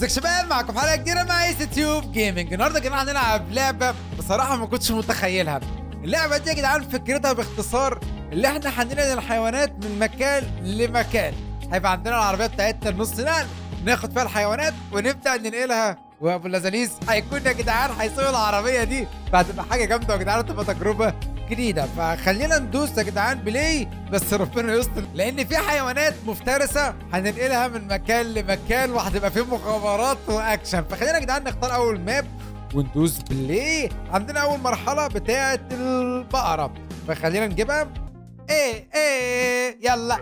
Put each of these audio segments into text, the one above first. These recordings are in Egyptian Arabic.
ازيك شباب معكم حلقه جديده مع ايس تيوب جيمنج النهارده يا جماعه هنلعب لعبه بصراحه ما كنتش متخيلها اللعبه دي يا جدعان فكرتها باختصار اللي احنا هننقل الحيوانات من مكان لمكان هيبقى عندنا العربيه بتاعتنا النص نقل ناخد فيها الحيوانات ونبدا ننقلها وابو اللذاذيز هيكون يا جدعان هيسوق العربيه دي فهتبقى حاجه جامده يا جدعان تبقى تجربه جديده فخلينا ندوس يا جدعان بلاي بس ربنا يستر لان في حيوانات مفترسه هننقلها من مكان لمكان وهتبقى فيه مغامرات واكشن فخلينا يا جدعان نختار اول ماب وندوس بلاي عندنا اول مرحله بتاعه البقره فخلينا نجيبها ايه ايه يلا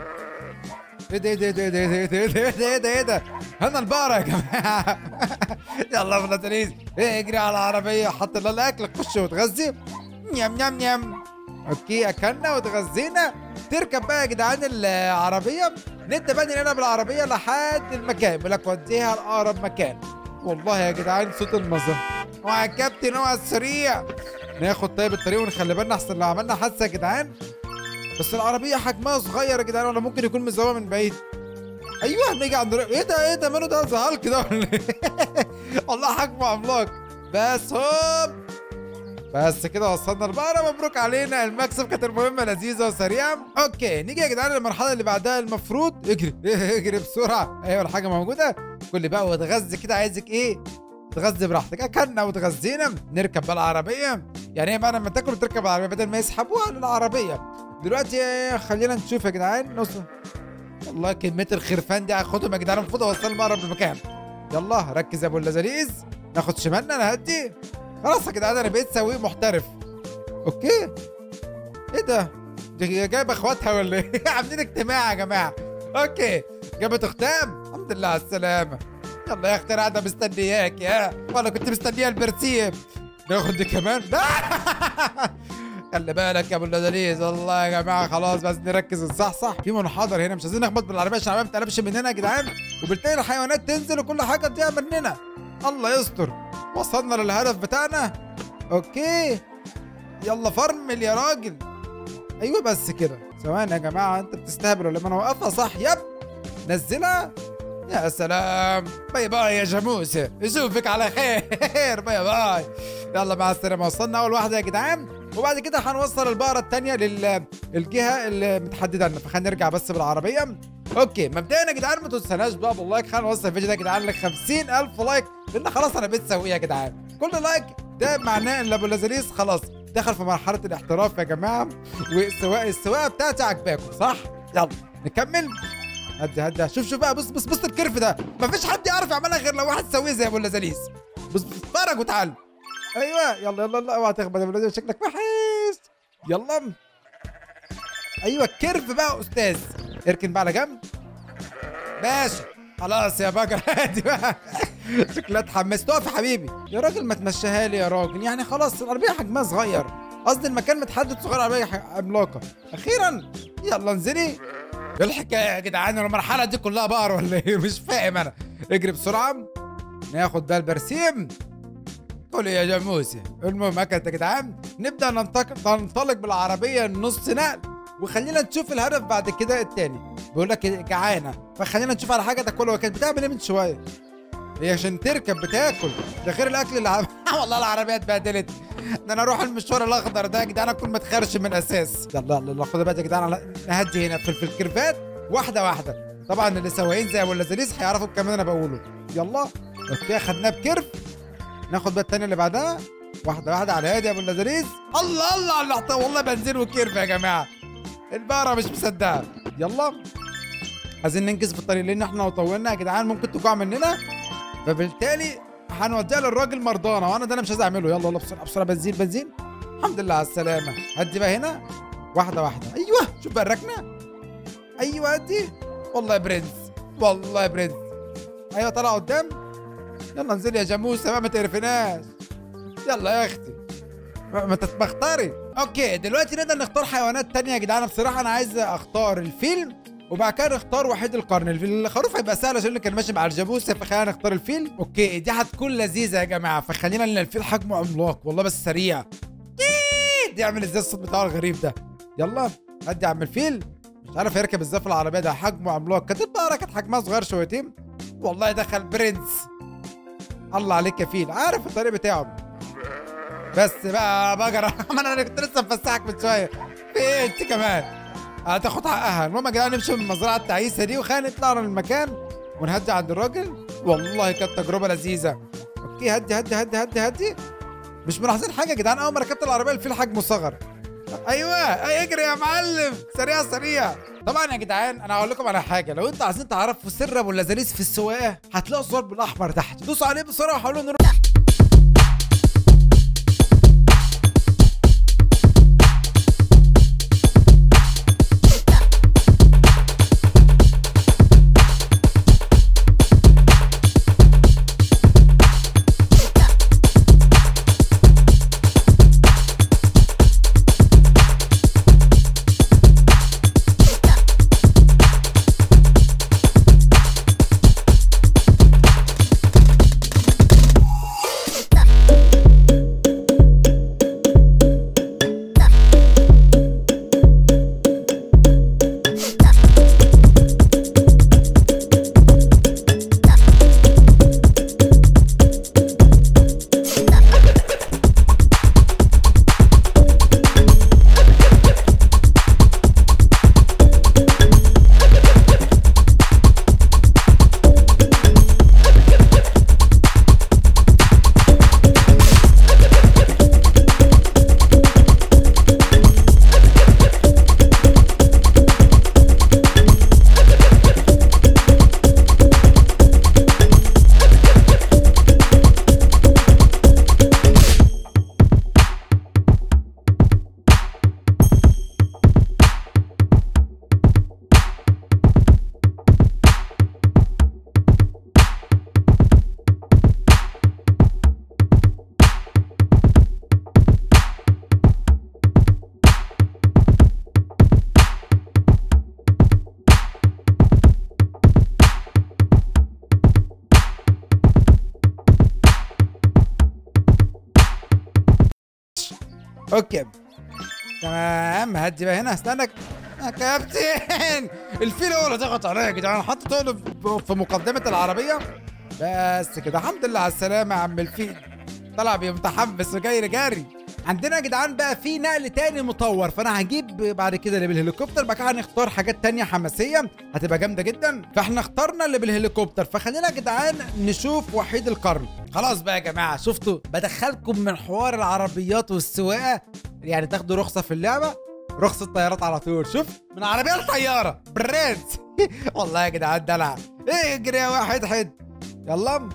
ايه ده ايه ده ايه ده ايه ده ايه ده ايه ده ايه ده ايه ده هنا البقرة يا جماعة يلا يا فلاتريز اجري على العربية حط لها الأكل خش وتغذي نيم نيم نيم اوكي اكلنا وتغذينا تركب بقى يا جدعان العربية نبدأ بقى ننقلها بالعربية لحد المكان بيقول لك وديها لأقرب مكان والله يا جدعان صوت المزة وعلى الكابتن اوعى السريع ناخد طيب الطريق ونخلي بالنا احسن لو عملنا حادثة يا جدعان بس العربية حجمها صغير يا جدعان ولا ممكن يكون مزومة من بعيد ايوه نيجي عند ايه ده ايه ده ماله ده زهال كده ولا ايه؟ والله حجمه عملاق بس هوب بس كده وصلنا البقرة مبروك علينا المكسب كانت المهمة لذيذة وسريعة اوكي نيجي يا جدعان للمرحلة اللي بعدها المفروض اجري اجري بسرعة ايوه الحاجة موجودة كل بقى وتغذي كده عايزك ايه تغذي براحتك اكلنا وتغذينا نركب بقى العربية يعني ايه بقى لما تاكل وتركب العربية بدل ما يسحبوها للعربية دلوقتي خلينا نشوف يا جدعان نوصل والله كمية الخرفان دي هاخدهم يا جدعان المفروض اوصلهم اقرب المكان يلا ركز يا ابو اللذاذيز ناخد شمالنا نهدي خلاص يا جدعان انا بقيت سويق محترف اوكي ايه ده دي جايبه اخواتها ولا ايه عاملين اجتماع يا جماعه اوكي جابت اختام الحمد لله على السلامه يلا يا اختي انا قاعده مستنياك يا ولا كنت مستنيه البرسيم ناخد دي كمان خلي بالك يا ابو اللذيذ والله يا جماعه خلاص بس نركز نصحصح في منحدر هنا مش عايزين نخبط بالعربيه عشان العربيه ما تقلبش مننا يا جدعان وبالتالي الحيوانات تنزل وكل حاجه تضيع مننا الله يستر وصلنا للهدف بتاعنا اوكي يلا فرمل يا راجل ايوه بس كده ثواني يا جماعه انت بتستهبل ولا ما انا واقفها صح يب نزلها يا سلام باي باي يا جاموسه اشوفك على خير باي باي يلا مع السلامه وصلنا اول واحده يا جدعان وبعد كده هنوصل البقره الثانيه للجهه اللي متحدده لنا فخلينا نرجع بس بالعربيه اوكي مبدئيا يا جدعان ما تنسوناش بقى باللايك خلينا نوصل الفيديو ده يا جدعان ل 50000 لايك لان خلاص انا بقيت سويه يا جدعان كل لايك ده معناه ان ابو لازاليس خلاص دخل في مرحله الاحتراف يا جماعه والسواقه السواقه بتاعتي عجباكم صح يلا نكمل هدي هدي شوف شوف بقى بص بص بص الكيرف ده مفيش حد يعرف يعملها غير لو واحد سويه زي ابو لازاليس بص بص اتفرج وتعال ايوه يلا يلا يلا اوعى تخبط يا ابو لازاليس شكلك وحش يلا ايوه الكيرف بقى استاذ اركن بقى على جنب ماشي خلاص يا بقر هادي بقى شكلها اتحمست اقف يا حبيبي يا راجل ما تمشيها لي يا راجل يعني خلاص العربيه حجمها صغير قصدي المكان متحدد صغير عربيه عملاقه اخيرا يلا انزلي ايه الحكايه يا جدعان المرحله دي كلها بقر ولا ايه مش فاهم انا اجري بسرعه ناخد ده البرسيم قول يا جاموسي المهم اكلت يا جدعان نبدا ننطلق ننطلق بالعربيه النص نقل وخلينا نشوف الهدف بعد كده التاني بيقول لك جعانه فخلينا نشوف على حاجه تاكلها كانت بتعمل ايه من شويه هي عشان تركب بتاكل ده غير الاكل اللي عم... والله العربيه اتبهدلت ده انا اروح المشوار الاخضر ده يا جدعان اكون متخرش من الاساس يلا يلا خدوا بقى يا جدعان نهدي هنا في, في الكيرفات واحده واحده طبعا اللي سواقين زي ابو اللذيذ هيعرفوا الكلام اللي انا بقوله يلا اوكي خدناه بكيرف ناخد بقى الثانيه اللي بعدها واحده واحده على هادي يا ابو اللذيذ الله الله على العطاء والله بنزين وكيرف يا جماعه البقره مش مصدقه يلا عايزين ننجز في الطريق لان احنا لو طولنا يا جدعان ممكن تقع مننا فبالتالي هنوديها للراجل مرضانا وانا ده انا مش عايز اعمله يلا يلا بسرعه بسرعه بنزين بنزين الحمد لله على السلامه هدي بقى هنا واحده واحده ايوه شوف بقى الركنه ايوه هدي والله يا برنس والله يا برنس ايوه طلع قدام يلا انزلي يا جاموسه بقى ما تقرفناش يلا يا اختي ما تتبختري اوكي دلوقتي نقدر نختار حيوانات تانية يا جدعان بصراحه انا عايز اختار الفيل وبعد كده نختار وحيد القرن الخروف هيبقى سهل عشان كان ماشي مع الجاموسه فخلينا نختار الفيل اوكي دي هتكون لذيذه يا جماعه فخلينا لان الفيل حجمه عملاق والله بس سريع دي اعمل ازاي الصوت بتاعه الغريب ده يلا هدي يا عم الفيل مش عارف يركب ازاي في العربيه ده حجمه عملاق كانت البقره كانت حجمها صغير شويتين والله دخل برنس الله عليك يا فيل عارف الطريق بتاعه بس بقى بقرة ما انا كنت لسه مفسحك من شويه في ايه انت كمان هتاخد حقها المهم يا جدعان نمشي من المزرعه التعيسه دي وخلينا نطلع من المكان ونهدي عند الراجل والله كانت تجربه لذيذه اوكي هدي هدي هدي هدي هدي مش ملاحظين حاجه يا جدعان اول ما ركبت العربيه الفيل حجمه صغر ايوه أي اجري يا معلم سريع سريع طبعا يا جدعان انا هقول لكم على حاجه لو انتوا عايزين تعرفوا سر ابو اللذاذيز في السواقه هتلاقوا الزرار بالاحمر تحت دوسوا عليه بسرعه وحاولوا نروح اوكي تمام هدي بقى هنا استنى يا كابتن الفيل هو اللي ضغط عليا يا جدعان حطيت ايده في مقدمه العربيه بس كده الحمد لله على السلامه يا عم الفيل طلع بيه متحمس وجاي جاري عندنا يا جدعان بقى في نقل تاني مطور فانا هجيب بعد كده اللي بالهليكوبتر بقى هنختار حاجات تانية حماسيه هتبقى جامده جدا فاحنا اخترنا اللي بالهليكوبتر فخلينا يا جدعان نشوف وحيد القرن خلاص بقى يا جماعه شفتوا بدخلكم من حوار العربيات والسواقه يعني تاخدوا رخصه في اللعبه رخصة طيارات على طول شوف من عربية لطيارة برنس والله يا جدعان دلع ايه اجري يا واحد حد يلا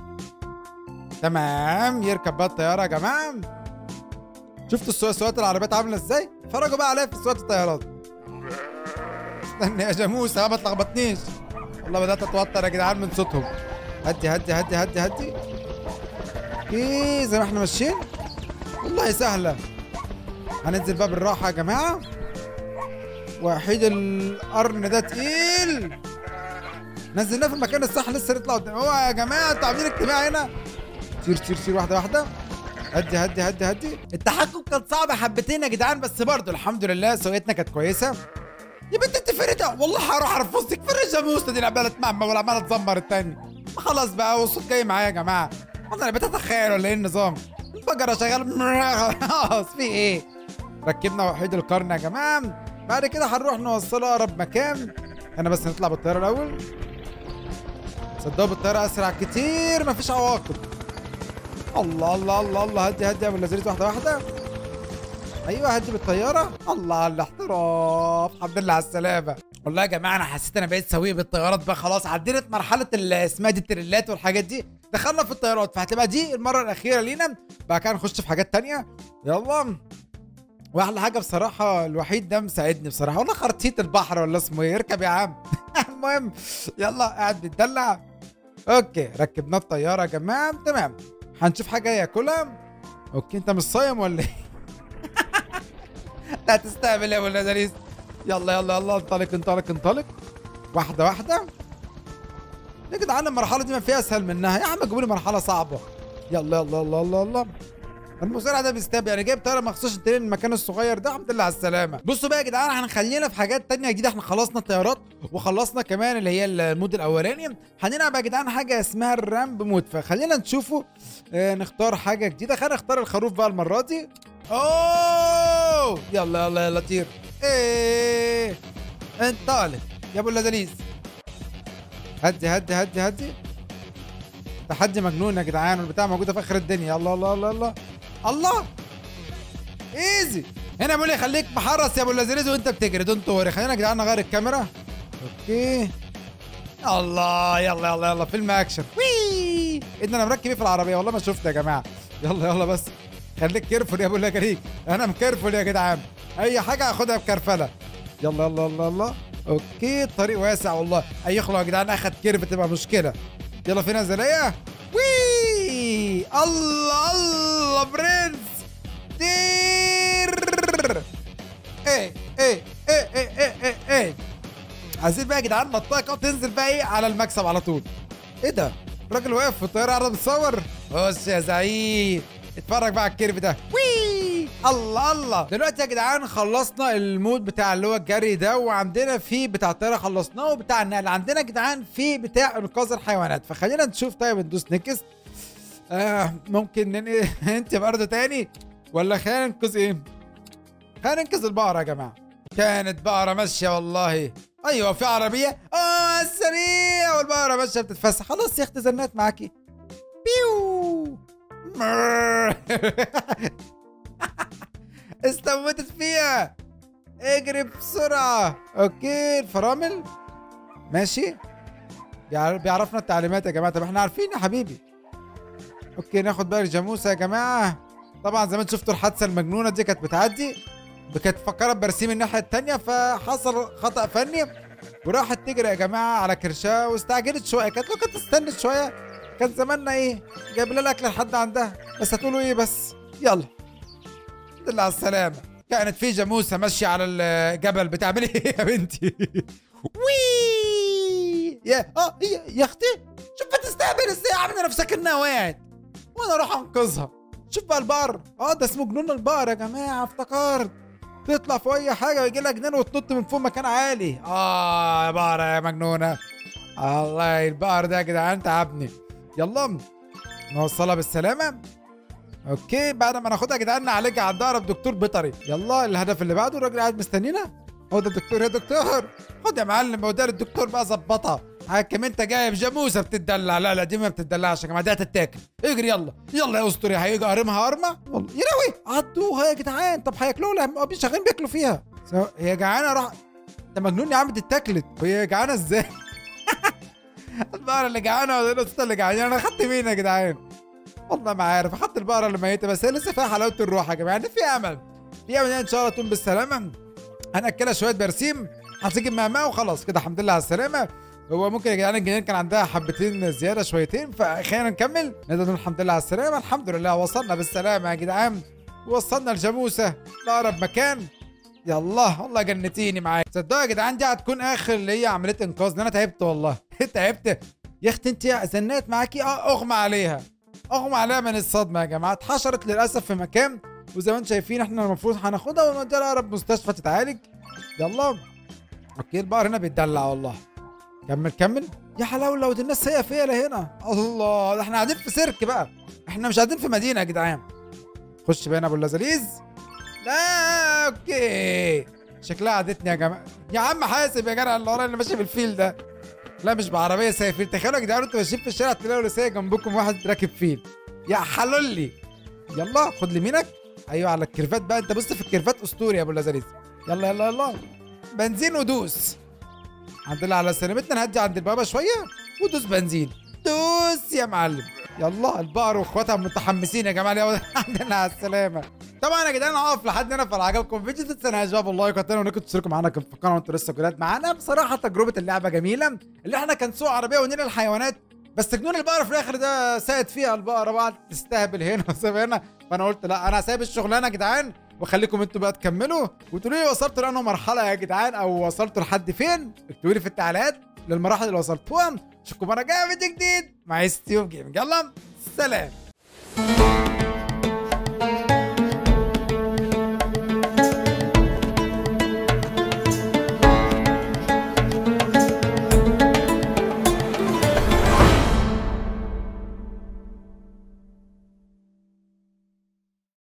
تمام يركب بقى الطيارة يا جماعة شفتوا السواقة سواقة العربيات عاملة ازاي؟ اتفرجوا بقى عليها في سواقة الطيارات استنى يا جاموسة ما تلخبطنيش والله بدأت اتوتر يا جدعان من صوتهم هدي هدي هدي هدي هدي ايه زي ما احنا ماشيين والله سهلة هننزل بقى بالراحة يا جماعة وحيد القرن ده تقيل نزلناه في المكان الصح لسه نطلع قدام هو يا جماعة انتوا عاملين اجتماع هنا سير سير سير واحدة واحدة هدي هدي هدي هدي التحكم كان صعب حبتين يا جدعان بس برضه الحمد لله سويتنا كانت كويسة يا بنت انت فرده والله هروح اعرف وسطك فرد جاموسة دي عمالة تمعمى ولا عمالة تزمر التاني خلاص بقى والصوت جاي معايا يا جماعة انا بتتخيل ولا ايه النظام البقرة شغال خلاص في ايه ركبنا وحيد القرن يا جماعة بعد كده هنروح نوصله اقرب مكان انا بس نطلع بالطيارة الاول صدقوا بالطيارة اسرع كتير مفيش عواقب الله الله الله الله هدي هدي يا ابو اللذيذ واحدة واحدة ايوه هدي بالطيارة الله على الاحتراف الحمد لله على السلامة والله يا جماعة انا حسيت انا بقيت سويه بالطيارات بقى خلاص عدينا مرحلة ال- اسمها دي التريلات والحاجات دي دخلنا في الطيارات فهتبقى دي المرة الأخيرة لينا بعد كده نخش في حاجات تانية يلا واحلى حاجه بصراحه الوحيد ده مساعدني بصراحه والله خرطيت البحر ولا اسمه ايه اركب يا عم المهم يلا قاعد بيتدلع اوكي ركبنا الطياره يا جماعه تمام هنشوف حاجه ياكلها اوكي انت مش صايم ولا ايه لا تستقبل يا ابو اللذيذ يلا يلا يلا انطلق انطلق انطلق واحده واحده يا جدعان المرحله دي ما فيها اسهل منها يا عم جيبوا لي مرحله صعبه يلا يلا يلا يلا يلا المزارع ده بيستاب يعني جايب طياره مخصوص تنقل المكان الصغير ده الحمد لله على السلامه بصوا بقى يا جدعان هنخلينا في حاجات تانية جديده احنا خلصنا الطيارات وخلصنا كمان اللي هي المود الاولاني هنلعب يا جدعان حاجه اسمها الرامب مود فخلينا نشوفوا اه نختار حاجه جديده خلينا نختار الخروف بقى المره دي اوه يلا يلا يلا طير ايه انطلق يا ابو اللذيذ هدي هدي هدي هدي تحدي مجنون يا جدعان والبتاع موجوده في اخر الدنيا الله الله الله الله الله ايزي هنا بيقول لي خليك محرص يا ابو اللذيذ وانت بتجري دونت وري خلينا يا جدعان نغير الكاميرا اوكي الله يلا يلا يلا فيلم اكشن وي ايه ده انا مركب ايه في العربيه والله ما شفت يا جماعه يلا يلا بس خليك كيرفول يا ابو اللذيذ انا مكرفل يا جدعان اي حاجه هاخدها بكرفله يلا يلا يلا يلا اوكي الطريق واسع والله اي يخلق يا جدعان اخد كيرف تبقى مشكله يلا في نزليه وي الله الله برنس طير ايه ايه ايه ايه ايه ايه ايه عايزين بقى يا جدعان نطاقه تنزل بقى ايه على المكسب على طول ايه ده الراجل واقف في الطياره قاعد بتصور بص يا زعيم اتفرج بقى على الكيرف ده وي الله الله دلوقتي يا جدعان خلصنا المود بتاع اللي هو الجري ده وعندنا في بتاع الطياره خلصناه وبتاع النقل عندنا يا جدعان في بتاع انقاذ الحيوانات فخلينا نشوف طيب ندوس نكس آه ممكن ننقل انت برضه تاني ولا خلينا ننقذ ايه خلينا ننقذ البقره يا جماعه كانت بقره ماشيه والله ايوه في عربيه اه السريع والبقره ماشيه بتتفسح خلاص يا اختي زنات معاكي بيو مر. استموتت فيها اجري بسرعة اوكي الفرامل ماشي بيعر- بيعرفنا التعليمات يا جماعة طب احنا عارفين يا حبيبي اوكي ناخد بقى الجاموسة يا جماعة طبعا زي ما انتوا شفتوا الحادثة المجنونة دي كانت بتعدي كانت فكرت برسيم الناحية التانية فحصل خطأ فني وراحت تجري يا جماعة على كرشها واستعجلت شوية كانت لو كانت استنت شوية كان زماننا ايه جايب لنا الاكل لحد عندها بس هتقولوا ايه بس يلا الحمد لله على السلامة كانت في جاموسة ماشية على الجبل بتعملي ايه يا بنتي وي يا اه يا, يا اختي شوف بتستقبل ازاي عامله نفسك انها وقعت وانا اروح انقذها شوف بقى البقر اه ده اسمه جنون البقر يا جماعه افتكرت تطلع فوق اي حاجه ويجي لها جنان وتنط من فوق مكان عالي اه يا بقره يا مجنونه الله البقر ده يا جدعان تعبني يلا نوصلها بالسلامه اوكي بعد ما ناخدها يا جدعان نعالجها عند اقرب دكتور بيطري يلا الهدف اللي بعده الراجل قاعد مستنينا هو ده الدكتور يا دكتور خد يا معلم هو ده الدكتور بقى ظبطها حاكم انت جايب جاموسه بتدلع لا لا دي ما بتدلعش يا جماعه دي هتتاكل اجري يلا يلا يا اسطوري هيجي قارمها قرمه والله يا لهوي عضوها يا جدعان طب هياكلوها ولا هم شغالين بياكلوا فيها سو- هي جعانه راح انت مجنون يا عم دي اتاكلت وهي جعانه ازاي البقره اللي جعانه ولا القطه اللي جعانه انا خدت مين يا جدعان والله ما عارف اخدت البقره اللي ميته بس هي لسه فيها حلاوه الروح يا جماعه يعني في امل في امل ان شاء الله تقوم بالسلامه هناكلها شويه برسيم هتيجي مهما وخلاص كده الحمد لله على السلامه هو ممكن يا جدعان الجنين كان عندها حبتين زياده شويتين فخلينا نكمل نقدر نقول الحمد لله على السلامه الحمد لله وصلنا بالسلامه يا جدعان وصلنا الجاموسه لاقرب مكان يلا والله جنتيني معاك صدقوا يا جدعان دي هتكون اخر اللي هي عمليه انقاذ ده انا تعبت والله تعبت يا اختي انت زنات معاكي اه اغمى عليها اغمى عليها من الصدمه يا جماعه اتحشرت للاسف في مكان وزي ما انتم شايفين احنا المفروض هناخدها ونوديها لاقرب مستشفى تتعالج يلا اوكي البقر هنا بيتدلع والله كمل كمل يا حلاوه لو دي الناس هي فيا هنا الله ده احنا قاعدين في سيرك بقى احنا مش قاعدين في مدينه يا جدعان خش بقى ابو اللذيذ لا اوكي شكلها عادتني يا جماعه يا عم حاسب يا جدع اللي ورايا اللي ماشي بالفيل ده لا مش بعربيه سايفين تخيلوا يا جدعان انتوا ماشيين في الشارع تلاقوا لسه جنبكم واحد راكب فيل يا حلولي يلا خد لمينك ايوه على الكيرفات بقى انت بص في الكيرفات اسطوري يا ابو اللذيذ يلا يلا يلا بنزين ودوس الحمد لله على سلامتنا نهدي عند البابا شويه ودوس بنزين دوس يا معلم يلا البقر واخواتها متحمسين يا جماعه يلا الحمد لله على السلامه طبعا يا جدعان هقف لحد هنا فلو عجبكم الفيديو تنسوا يا شباب والله وقتنا وانكم تشتركوا معانا في القناه وانتوا لسه جداد معانا بصراحه تجربه اللعبه جميله اللي احنا كان سوق عربيه ونيل الحيوانات بس جنون البقره في الاخر ده ساعد فيها البقره بقى تستهبل هنا وساب هنا فانا قلت لا انا سايب الشغلانه يا جدعان وخليكم انتوا بقى تكملوا وتقولوا لي وصلتوا لانه مرحله يا جدعان او وصلتوا لحد فين اكتبوا لي في التعليقات للمراحل اللي وصلتوها اشوفكم مره جايه فيديو جديد مع ستيوب جيمنج يلا سلام